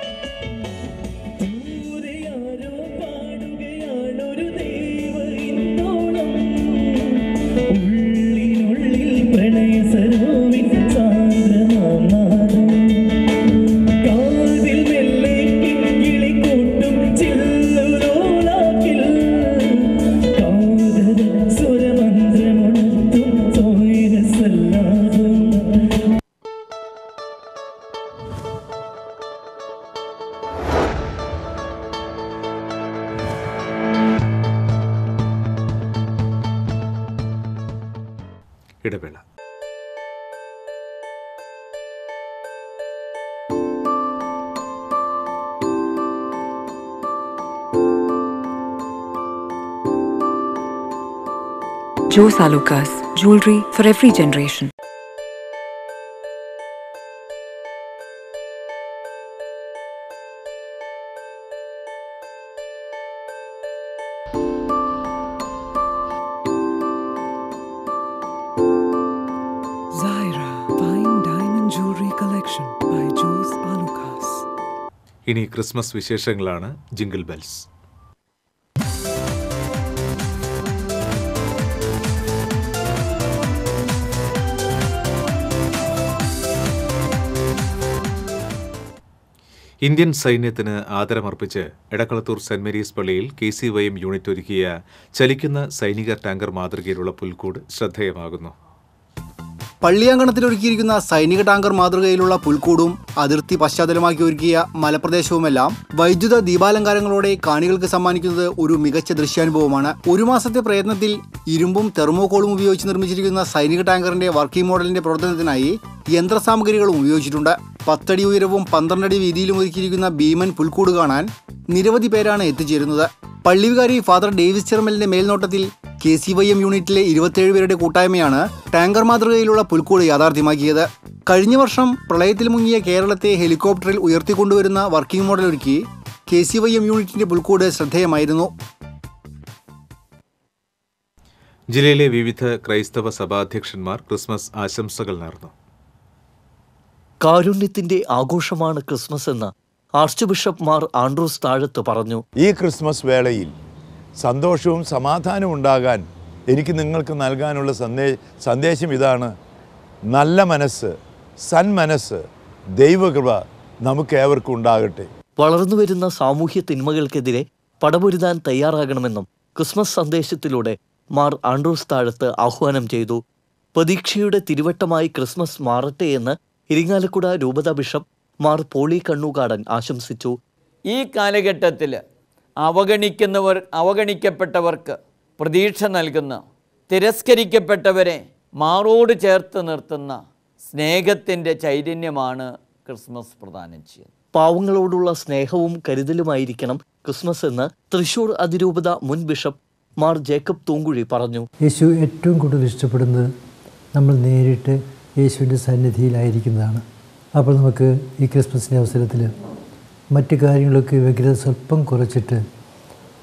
ഇടവേള Joe Alucas, jewelry for every generation. Zaira Fine Diamond Jewelry Collection by Jules Alucas. ഇനി ക്രിസ്മസ് വിശേഷങ്ങളാണ് ജിംഗിൾ ബെൽസ് ഇന്ത്യൻ സൈന്യത്തിന് ആദരമർപ്പിച്ച് എടക്കളത്തൂർ സെന്റ് മേരീസ് പള്ളിയിൽ K C Y M unit ഒരുക്കിയ ചലിക്കുന്ന സൈനിക ടാങ്കർ മാതൃകയിലുള്ള പുൽക്കൂട് ശ്രദ്ധേയമാകുന്നു പള്ളിയാങ്കണത്തിൽ ഒരുക്കിയിരിക്കുന്ന സൈനിക ടാങ്കർ മാതൃകയിലുള്ള പുൽക്കൂടും അതിർത്തി പശ്ചാത്തലമാക്കി ഒരുക്കിയ മലപ്രദേശവുമെല്ലാം വൈദ്യുത ദീപാലങ്കാരങ്ങളോടെ കാണികൾക്ക് സമ്മാനിക്കുന്നത് ഒരു മികച്ച ദൃശ്യാനുഭവമാണ് ഒരു മാസത്തെ പ്രയത്നത്തിൽ ഇരുമ്പും തെർമോകോളും ഉപയോഗിച്ച് നിർമ്മിച്ചിരിക്കുന്ന സൈനിക ടാങ്കറിന്റെ വർക്കിംഗ് മോഡലിന്റെ പ്രവർത്തനത്തിനായി യന്ത്രസാമഗ്രികളും ഉപയോഗിച്ചിട്ടുണ്ട് പത്തടി ഉയരവും പന്ത്രണ്ടടി വീതിയിലും ഒരുക്കിയിരിക്കുന്ന ഭീമൻ പുൽക്കൂട് കാണാൻ നിരവധി പേരാണ് എത്തിച്ചേരുന്നത് പള്ളിവികാരി ഫാദർ ഡേവിസ് ചെർമലിന്റെ മേൽനോട്ടത്തിൽ കെ സി വൈ എം യൂണിറ്റിലെ ഇരുപത്തിയേഴ് പേരുടെ കൂട്ടായ്മയാണ് ടാങ്കർ മാതൃകയിലുള്ള പുൽക്കൂട് യാഥാർത്ഥ്യമാക്കിയത് കഴിഞ്ഞ വർഷം പ്രളയത്തിൽ മുങ്ങിയ കേരളത്തെ ഹെലികോപ്റ്ററിൽ ഉയർത്തിക്കൊണ്ടുവരുന്ന വർക്കിംഗ് മോഡൽ ഒരുക്കി കെ സി വൈ എം യൂണിറ്റിന്റെ പുൽക്കൂട് ശ്രദ്ധേയമായിരുന്നു ജില്ലയിലെ വിവിധ ക്രൈസ്തവ സഭാധ്യക്ഷന്മാർ ക്രിസ്മസ് ആശംസകൾ നേർന്നു കാരുണ്യത്തിന്റെ ആഘോഷമാണ് ക്രിസ്മസ് എന്ന് ആർച്ച് ബിഷപ്പ് മാർ ആൻഡ്രൂസ് താഴത്ത് പറഞ്ഞു ഈ ക്രിസ്മസ് വേളയിൽ സന്തോഷവും സമാധാനവും ഉണ്ടാകാൻ എനിക്ക് നിങ്ങൾക്ക് നൽകാനുള്ള സന്ദേ സന്ദേശം ഇതാണ് നല്ല മനസ്സ് സന്മനസ്സ് ദൈവകൃപ നമുക്ക് ഏവർക്കും ഉണ്ടാകട്ടെ വളർന്നുവരുന്ന സാമൂഹ്യ തിന്മകൾക്കെതിരെ പടപൊരുതാൻ തയ്യാറാകണമെന്നും ക്രിസ്മസ് സന്ദേശത്തിലൂടെ മാർ ആൻഡ്രൂസ് താഴത്ത് ആഹ്വാനം ചെയ്തു പ്രതീക്ഷയുടെ തിരുവട്ടമായി ക്രിസ്മസ് മാറട്ടെ എന്ന് ഇരിങ്ങാലക്കുട രൂപത ബിഷപ്പ് മാർ പോളി കണ്ണൂകാടൻ ആശംസിച്ചു ഈ കാലഘട്ടത്തിൽ അവഗണിക്കുന്നവർ അവഗണിക്കപ്പെട്ടവർക്ക് പ്രതീക്ഷ നൽകുന്ന തിരസ്കരിക്കപ്പെട്ടവരെ മാറോട് ചേർത്ത് നിർത്തുന്ന സ്നേഹത്തിൻ്റെ ചൈതന്യമാണ് ക്രിസ്മസ് പ്രദാനം ചെയ്യുന്നത് പാവങ്ങളോടുള്ള സ്നേഹവും കരുതലുമായിരിക്കണം ക്രിസ്മസ് എന്ന് തൃശൂർ അതിരൂപത മുൻ ബിഷപ്പ് മാർ ജേക്കബ് തൂങ്കുഴി പറഞ്ഞു യേശു ഏറ്റവും കൂടുതൽ ഇഷ്ടപ്പെടുന്നത് നമ്മൾ നേരിട്ട് യേശുവിൻ്റെ സന്നിധിയിലായിരിക്കുന്നതാണ് അപ്പോൾ നമുക്ക് ഈ ക്രിസ്മസിൻ്റെ അവസരത്തിൽ മറ്റു കാര്യങ്ങളൊക്കെ വ്യഗ്രത സ്വല്പം കുറച്ചിട്ട്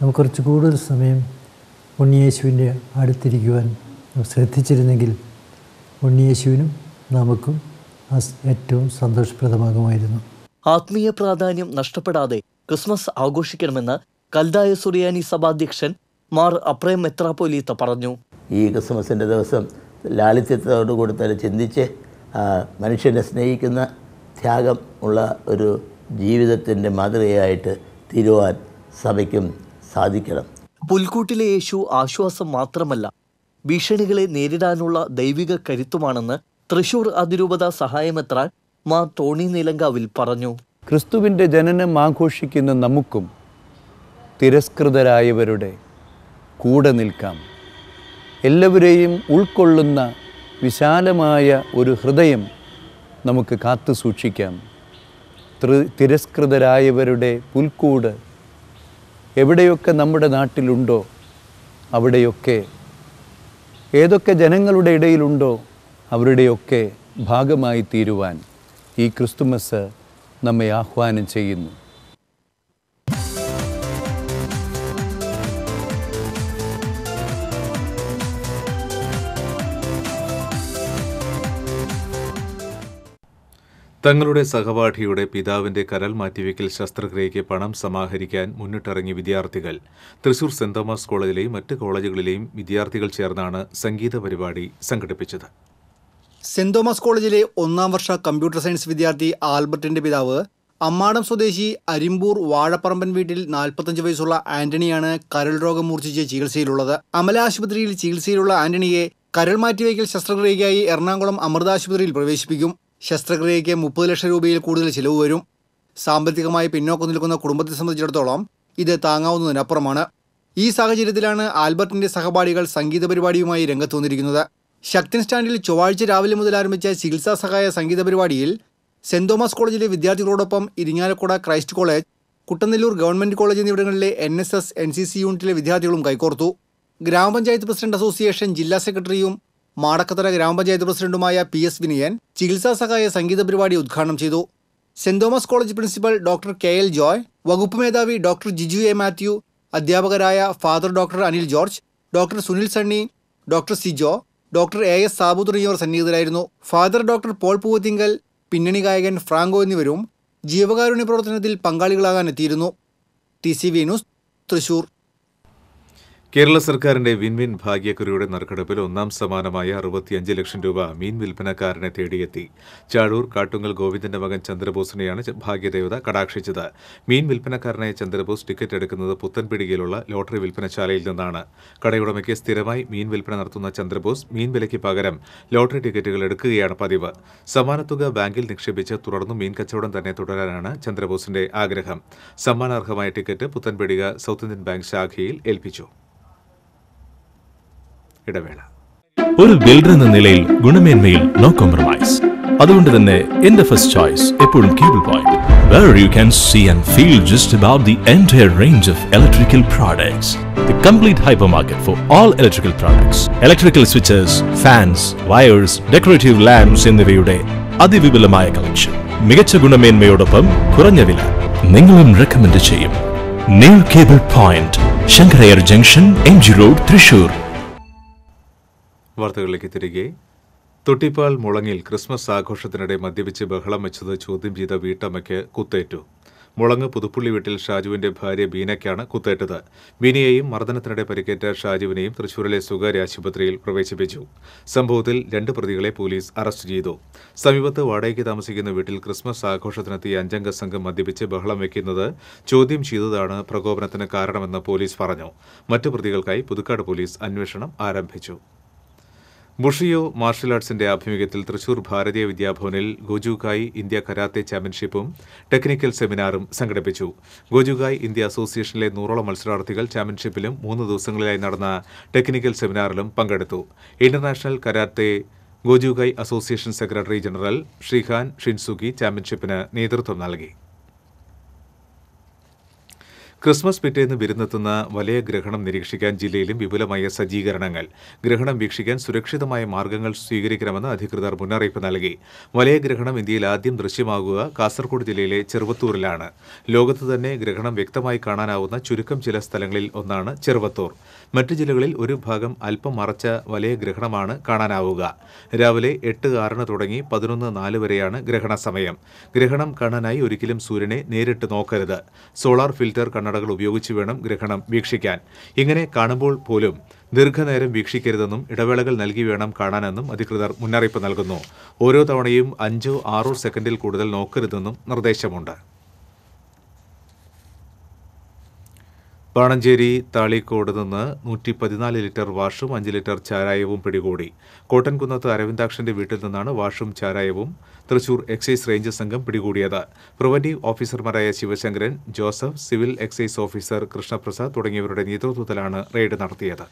നമുക്ക് കുറച്ച് കൂടുതൽ സമയം ഉണ്ണിയേശുവിൻ്റെ അടുത്തിരിക്കുവാൻ നാം ശ്രദ്ധിച്ചിരുന്നെങ്കിൽ ഉണ്ണിയേശുവിനും നമുക്കും അസ് ഏറ്റവും സന്തോഷപ്രദമാകുമായിരുന്നു ആത്മീയ പ്രാധാന്യം നഷ്ടപ്പെടാതെ ക്രിസ്മസ് ആഘോഷിക്കണമെന്ന് കൽദായ സുറിയാനി സഭാധ്യക്ഷൻ മാർ അപ്രേം മെത്രാപ്പോലീത്ത പറഞ്ഞു ഈ ക്രിസ്മസിൻ്റെ ദിവസം ലാളിത്യത്തോടു കൂടി തന്നെ ചിന്തിച്ച് ആ, മനുഷ്യനെ സ്നേഹിക്കുന്ന ത്യാഗം ഉള്ള ഒരു ജീവിതത്തിൻ്റെ മാതൃകയായിട്ട് തീരുവാൻ സഭയ്ക്കും സാധിക്കണം പുൽക്കൂട്ടിലെ യേശു ആശ്വാസം മാത്രമല്ല ഭീഷണികളെ നേരിടാനുള്ള ദൈവിക കരുത്തുമാണെന്ന് തൃശൂർ അതിരൂപത സഹായമെത്രാൻ മാർ ടോണി നീലങ്കാവിൽ പറഞ്ഞു ക്രിസ്തുവിൻ്റെ ജനനം ആഘോഷിക്കുന്ന നമുക്കും തിരസ്കൃതരായവരുടെ കൂടെ നിൽക്കാം എല്ലാവരെയും ഉൾക്കൊള്ളുന്ന വിശാലമായ ഒരു ഹൃദയം നമുക്ക് കാത്തു സൂക്ഷിക്കാം ത്രി- തിരസ്കൃതരായവരുടെ പുൽക്കൂട് എവിടെയൊക്കെ നമ്മുടെ നാട്ടിലുണ്ടോ അവിടെയൊക്കെ ഏതൊക്കെ ജനങ്ങളുടെ ഇടയിലുണ്ടോ അവരുടെയൊക്കെ ഭാഗമായി തീരുവാൻ ഈ ക്രിസ്തുമസ് നമ്മെ ആഹ്വാനം ചെയ്യുന്നു തങ്ങളുടെ സഹപാഠിയുടെ പിതാവിന്റെ കരൽ മാറ്റിവെക്കൽ ശസ്ത്രക്രിയയ്ക്ക് പണം സമാഹരിക്കാൻ മുന്നിട്ടിറങ്ങിയ വിദ്യാർത്ഥികൾ തൃശൂർ സെന്റ് തോമസ് കോളേജിലെയും മറ്റ് കോളേജുകളിലെയും വിദ്യാർത്ഥികൾ ചേർന്നാണ് സംഗീത പരിപാടി സംഘടിപ്പിച്ചത് സെന്റ് തോമസ് കോളേജിലെ ഒന്നാം വർഷ കമ്പ്യൂട്ടർ സയൻസ് വിദ്യാർത്ഥി ആൽബർട്ടിന്റെ പിതാവ് അമ്മാടം സ്വദേശി അരിമ്പൂർ വാഴപ്പറമ്പൻ വീട്ടിൽ നാൽപ്പത്തഞ്ച് വയസ്സുള്ള ആന്റണിയാണ് കരൾ രോഗം മൂർച്ഛിച്ച് ചികിത്സയിലുള്ളത് അമല ആശുപത്രിയിൽ ചികിത്സയിലുള്ള ആന്റണിയെ കരൾ മാറ്റിവയ്ക്കൽ ശസ്ത്രക്രിയയ്ക്കായി എറണാകുളം അമൃത ആശുപത്രിയിൽ പ്രവേശിപ്പിക്കും ശസ്ത്രക്രിയയ്ക്ക് മുപ്പത് ലക്ഷം രൂപയിൽ കൂടുതൽ ചിലവ് വരും സാമ്പത്തികമായി പിന്നോക്കം നിൽക്കുന്ന കുടുംബത്തെ സംബന്ധിച്ചിടത്തോളം ഇത് താങ്ങാവുന്നതിനപ്പുറമാണ് ഈ സാഹചര്യത്തിലാണ് ആൽബർട്ടിന്റെ സഹപാഠികൾ സംഗീത പരിപാടിയുമായി രംഗത്ത് വന്നിരിക്കുന്നത് ശക്തൻ സ്റ്റാൻഡിൽ ചൊവ്വാഴ്ച രാവിലെ മുതൽ ആരംഭിച്ച ചികിത്സാ സഹായ സംഗീത പരിപാടിയിൽ സെന്റ് തോമസ് കോളേജിലെ വിദ്യാർത്ഥികളോടൊപ്പം Irinjalakuda Christ college Kuttanellur government college എന്നിവിടങ്ങളിലെ N S S N C C യൂണിറ്റിലെ വിദ്യാർത്ഥികളും കൈകോർത്തു ഗ്രാമപഞ്ചായത്ത് പ്രസിഡന്റ് അസോസിയേഷൻ ജില്ലാ സെക്രട്ടറിയും മാടക്കത്തറ ഗ്രാമപഞ്ചായത്ത് പ്രസിഡന്റുമായ പി എസ് വിനയൻ ചികിത്സാ സഹായ സംഗീത പരിപാടി ഉദ്ഘാടനം ചെയ്തു saint Thomas college principal doctor K L Joy വകുപ്പ് മേധാവി ഡോക്ടർ ജിജു എ മാത്യു അധ്യാപകരായ father doctor Anil George doctor Sunil Sunny doctor Sijo doctor A S Sabu തുടങ്ങിയവർ സന്നിഹിതരായിരുന്നു ഫാദർ ഡോക്ടർ പോൾ പൂവത്തിങ്കൽ പിന്നണി ഗായകൻ ഫ്രാങ്കോ എന്നിവരും ജീവകാരുണ്യ പ്രവർത്തനത്തിൽ പങ്കാളികളാകാൻ എത്തിയിരുന്നു T C V news Thrissur Kerala സർക്കാരിന്റെ വിൻവിൻ ഭാഗ്യക്കുറിയുടെ നറുക്കെടുപ്പിൽ ഒന്നാം സമ്മാനമായ അറുപത്തിയഞ്ച് ലക്ഷം രൂപ മീൻ വിൽപ്പനക്കാരനെ തേടിയെത്തി ചാഴൂർ കാട്ടുങ്ങൽ ഗോവിന്ദന്റെ മകൻ ചന്ദ്രബോസിനെയാണ് ച- ഭാഗ്യദേവത കടാക്ഷിച്ചത് മീൻ വിൽപ്പനക്കാരനായ ചന്ദ്രബോസ് ടിക്കറ്റ് എടുക്കുന്നത് പുത്തൻപിടികയിലുള്ള ലോട്ടറി വിൽപ്പനശാലയിൽ നിന്നാണ് കടയുടമയ്ക്ക് സ്ഥിരമായി മീൻ വിൽപ്പന നടത്തുന്ന ചന്ദ്രബോസ് മീൻ വിലയ്ക്ക് പകരം ലോട്ടറി ടിക്കറ്റുകൾ എടുക്കുകയാണ് പതിവ് സമ്മാനത്തുക ബാങ്കിൽ നിക്ഷേപിച്ച് തുടർന്നും മീൻ കച്ചവടം തന്നെ തുടരാനാണ് ചന്ദ്രബോസിന്റെ ആഗ്രഹം സമ്മാനാർഹമായ ticket Puthanpidika South Indian bank ശാഖയിൽ ഏൽപ്പിച്ചു ഇടവേള ഒരു ബിൽഡർ എന്ന നിലയിൽ ഗുണമേന്മയിൽ നോ കോംപ്രമൈസ് അതുകൊണ്ട് തന്നെ എന്റെ ഫസ്റ്റ് ചോയ്സ് എപ്പോഴും cable point where you can see and feel just about the entire range of electrical products. The complete hypermarket for all electrical products. Electrical switches, fans, wires, decorative lamps എന്നിവയുടെ അതിവിപുലമായ collection മികച്ച ഗുണമേന്മയോടൊപ്പം കുറഞ്ഞ വില നിങ്ങളും recommend ചെയ്യും new cable point Sankarayyar junction M G road Thrissur വാർത്തകളിലേക്ക് തിരികെ തൊട്ടിപ്പാൽ മുളങ്ങിൽ Christmas ആഘോഷത്തിനിടെ മദ്യപിച്ച് ബഹളം വെച്ചത് ചോദ്യം ചെയ്ത വീട്ടമ്മയ്ക്ക് കുത്തേറ്റു മുളങ്ങ് പുതുപ്പള്ളി വീട്ടിൽ ഷാജുവിന്റെ ഭാര്യ ബീനയ്ക്കാണ് കുത്തേറ്റത് ബീനയെയും മർദ്ദനത്തിനിടെ പരിക്കേറ്റ ഷാജുവിനെയും തൃശൂരിലെ സ്വകാര്യ ആശുപത്രിയിൽ പ്രവേശിപ്പിച്ചു സംഭവത്തിൽ രണ്ട് പ്രതികളെ പോലീസ് അറസ്റ്റ് ചെയ്തു സമീപത്ത് വാടകയ്ക്ക് താമസിക്കുന്ന വീട്ടിൽ ക്രിസ്മസ് ആഘോഷത്തിനെത്തിയ അഞ്ചംഗ സംഘം മദ്യപിച്ച് ബഹളം വയ്ക്കുന്നത് ചോദ്യം ചെയ്തതാണ് പ്രകോപനത്തിന് കാരണമെന്ന് പോലീസ് പറഞ്ഞു മറ്റു പ്രതികൾക്കായി പുതുക്കാട് പോലീസ് അന്വേഷണം ആരംഭിച്ചു ബുഷിയോ മാർഷൽ ആർട്സിന്റെ ആഭിമുഖ്യത്തിൽ തൃശൂർ ഭാരതീയ വിദ്യാഭവനിൽ ഗോജുകായ് ഇന്ത്യ കരാത്തെ ചാമ്പ്യൻഷിപ്പും ടെക്നിക്കൽ സെമിനാറും സംഘടിപ്പിച്ചു ഗോജുകായ് ഇന്ത്യ അസോസിയേഷനിലെ നൂറോളം മത്സരാർത്ഥികൾ ചാമ്പ്യൻഷിപ്പിലും മൂന്ന് ദിവസങ്ങളിലായി നടന്ന ടെക്നിക്കൽ സെമിനാറിലും പങ്കെടുത്തു international karate Gojukai association secretary general Shihan Shinsugi ചാമ്പ്യൻഷിപ്പിന് നേതൃത്വം നൽകി ക്രിസ്മസ് പിറ്റേന്ന് വിരുന്നെത്തുന്ന വലിയ ഗ്രഹണം നിരീക്ഷിക്കാൻ ജില്ലയിലും വിപുലമായ സജ്ജീകരണങ്ങൾ ഗ്രഹണം വീക്ഷിക്കാൻ സുരക്ഷിതമായ മാർഗങ്ങൾ സ്വീകരിക്കണമെന്ന് അധികൃതർ മുന്നറിയിപ്പ് നൽകി വലിയ ഗ്രഹണം ഇന്ത്യയിൽ ആദ്യം ദൃശ്യമാകുക കാസർഗോഡ് ജില്ലയിലെ ചെറുവത്തൂരിലാണ് ലോകത്ത് തന്നെ ഗ്രഹണം വ്യക്തമായി കാണാനാവുന്ന ചുരുക്കം ചില സ്ഥലങ്ങളിൽ ഒന്നാണ് ചെറുവത്തൂർ മറ്റു ജില്ലകളിൽ ഒരു ഭാഗം അല്പം മറച്ച വലിയ ഗ്രഹണമാണ് കാണാനാവുക രാവിലെ എട്ട് ആറിന് തുടങ്ങി പതിനൊന്ന് നാല് വരെയാണ് ഗ്രഹണ സമയം ഗ്രഹണം കാണാനായി ഒരിക്കലും സൂര്യനെ നേരിട്ട് നോക്കരുത് സോളാർ ഫിൽറ്റർ കണ്ണടകൾ ഉപയോഗിച്ച് വേണം ഗ്രഹണം വീക്ഷിക്കാൻ ഇങ്ങനെ കാണുമ്പോൾ പോലും ദീർഘനേരം വീക്ഷിക്കരുതെന്നും ഇടവേളകൾ നൽകി വേണം കാണാനെന്നും അധികൃതർ മുന്നറിയിപ്പ് നൽകുന്നു ഓരോ തവണയും അഞ്ചോ ആറോ സെക്കൻഡിൽ കൂടുതൽ നോക്കരുതെന്നും നിർദ്ദേശമുണ്ട് പാണഞ്ചേരി താളിക്കോട് നിന്ന് നൂറ്റി പതിനാല് ലിറ്റർ വാഷും അഞ്ച് ലിറ്റർ ചാരായവും പിടികൂടി കോട്ടൻകുന്നത്ത് അരവിന്ദാക്ഷന്റെ വീട്ടിൽ നിന്നാണ് വാഷും ചാരായവും തൃശൂർ എക്സൈസ് റേഞ്ച് സംഘം പിടികൂടിയത് പ്രിവന്റീവ് ഓഫീസർമാരായ Sivasankaran Joseph civil excise officer Krishnaprasad തുടങ്ങിയവരുടെ നേതൃത്വത്തിലാണ് റെയ്ഡ് നടത്തിയത്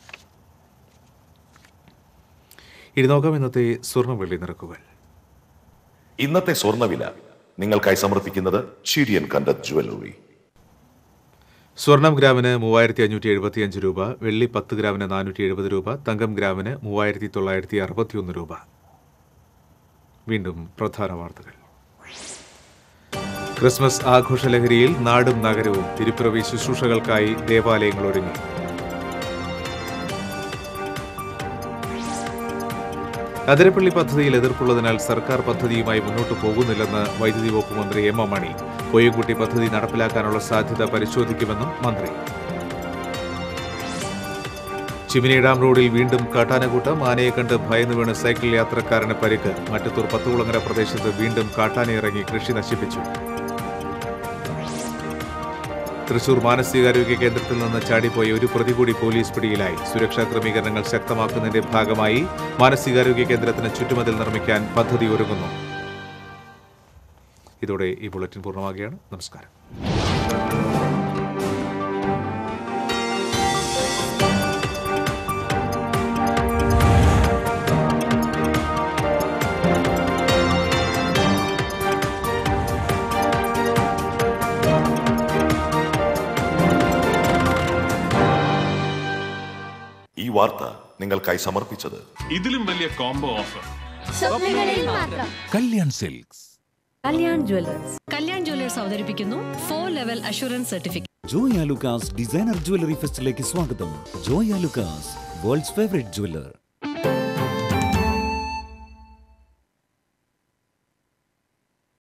ഇനി നോക്കാം ഇന്നത്തെ സ്വർണ്ണ നിരക്കുകൾ ഇന്നത്തെ സ്വർണ്ണവില നിങ്ങൾക്കായി സമർപ്പിക്കുന്നത് ചിരിയൻ കണ്ടത് ജുവല്ലറി സ്വർണം ഗ്രാമിന് മൂവായിരത്തി അഞ്ഞൂറ്റി എഴുപത്തിയഞ്ച് രൂപ വെള്ളി പത്ത് ഗ്രാമിന് നാനൂറ്റി എഴുപത് രൂപ തങ്കം ഗ്രാമിന് മൂവായിരത്തി തൊള്ളായിരത്തി അറുപത്തിയൊന്ന് രൂപ വീണ്ടും പ്രധാന വാർത്തകൾ ക്രിസ്മസ് ആഘോഷലഹരിയിൽ നാടും നഗരവും തിരുപ്പിറവി ശുശ്രൂഷകൾക്കായി ദേവാലയങ്ങൾ ഒരുങ്ങി അതിരപ്പള്ളി പദ്ധതിയിൽ എതിർപ്പുള്ളതിനാൽ സർക്കാർ പദ്ധതിയുമായി മുന്നോട്ട് പോകുന്നില്ലെന്ന് വൈദ്യുതി വകുപ്പ് മന്ത്രി എം എം മണി കൊയ്യൻകുട്ടി പദ്ധതി നടപ്പിലാക്കാനുള്ള സാധ്യത പരിശോധിക്കുമെന്നും മന്ത്രി ചിമിനി ഡാം റോഡിൽ വീണ്ടും കാട്ടാനകൂട്ടം ആനയെ കണ്ട് ഭയന്ന് വീണ് സൈക്കിൾ യാത്രക്കാരന് പരിക്ക് മറ്റത്തൂർ പത്തുകുളങ്ങര പ്രദേശത്ത് വീണ്ടും കാട്ടാനയിറങ്ങി കൃഷി നശിപ്പിച്ചു തൃശൂർ മാനസികാരോഗ്യ കേന്ദ്രത്തിൽ നിന്ന് ചാടിപ്പോയ ഒരു പ്രതി കൂടി പോലീസ് പിടിയിലായി സുരക്ഷാ ക്രമീകരണങ്ങൾ ശക്തമാക്കുന്നതിന്റെ ഭാഗമായി മാനസികാരോഗ്യ കേന്ദ്രത്തിന് ചുറ്റുമതിൽ നിർമ്മിക്കാൻ പദ്ധതി ഒരുങ്ങുന്നു ഇതോടെ ഈ ബുള്ളറ്റിൻ പൂർണ്ണമാകുകയാണ് നമസ്കാരം ഈ വാർത്ത നിങ്ങൾക്കായി സമർപ്പിച്ചത് ഇതിലും വലിയ കോംബോ ഓഫർ സ്വപ്നങ്ങളിൽ മാത്രം Kalyan silks Kalyan jewellers Kalyan jewellers അവതരിപ്പിക്കുന്നു four level assurance certificate Joyalukkas designer jewellery ഫെസ്റ്റിലേക്ക് സ്വാഗതം Joyalukkas world's favourite jeweller